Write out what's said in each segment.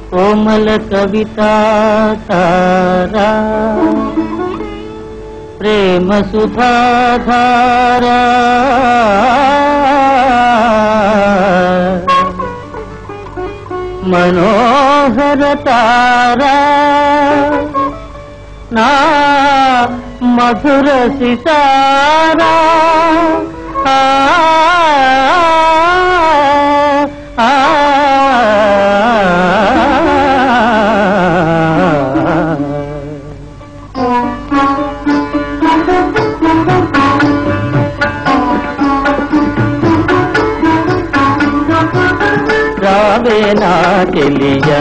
కోమల కవితా తారా ప్రేమ సుధాధారా మనోహర తారా నా మధుర సితారా ఆ, ఆ, ఆ. రావే నా చెలియా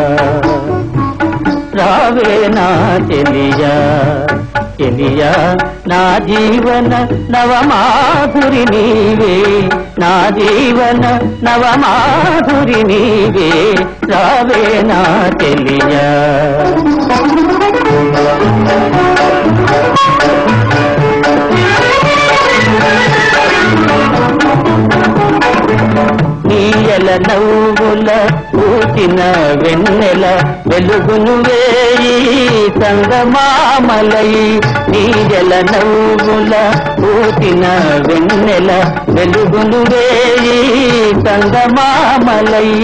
రావే నా చెలియా చెలియా నా జీవన నవమాధురి నీవే నా జీవన నవమాధురి నీవే రావే నా చెలియా నీయల నవ్వుల పూచిన వెన్నెల వెలుగును వేయి సంగమామలై నీయల నవ్వుల పూచిన వెన్నెల వెలుగును వేయి సంగమామలై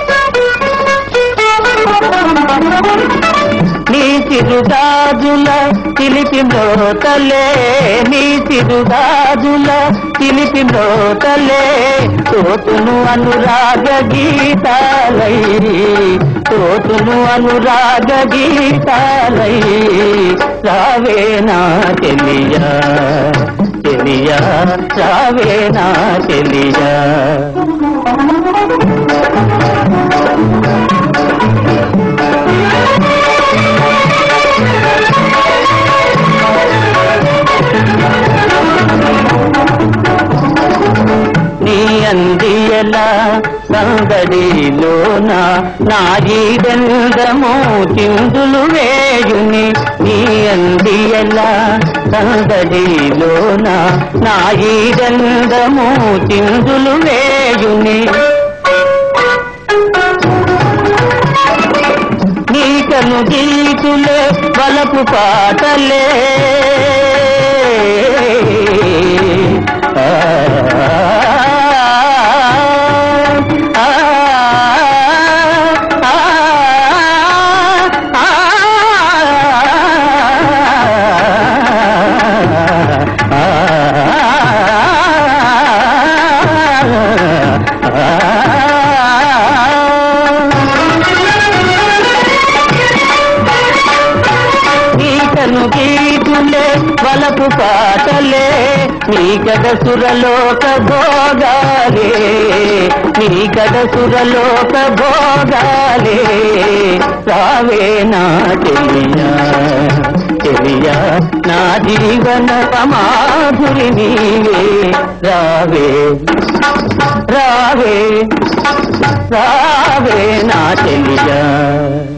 నీ చిరుగాజుల చిలిపి మ్రోతలే నీ చిరుగాజుల చిలిపి మ్రోతలే తోతును అనురాగ గీతాలై తోతును అనురాగ గీతాలై రావే నా తెలియా తెలియా రావే నా తెలియా నీ అందియల సందడిలోన నా జీవందము చిందులు వేయుని నీ అందియల సందడిలోన నా జీవందము చిందులు వేయుని నీకను గీతులే బలపు పాటలే ఆ, ఆ, ఆ, గీతను గీతులే వలపు పాటలే నీ కడ సురలోక భోగాలే నీ కడ సురలోక భోగాలే రావే నా తెలియా తెలియా నా జీవన సమాధురి నీవే రావే రావే రావే నా తెలియా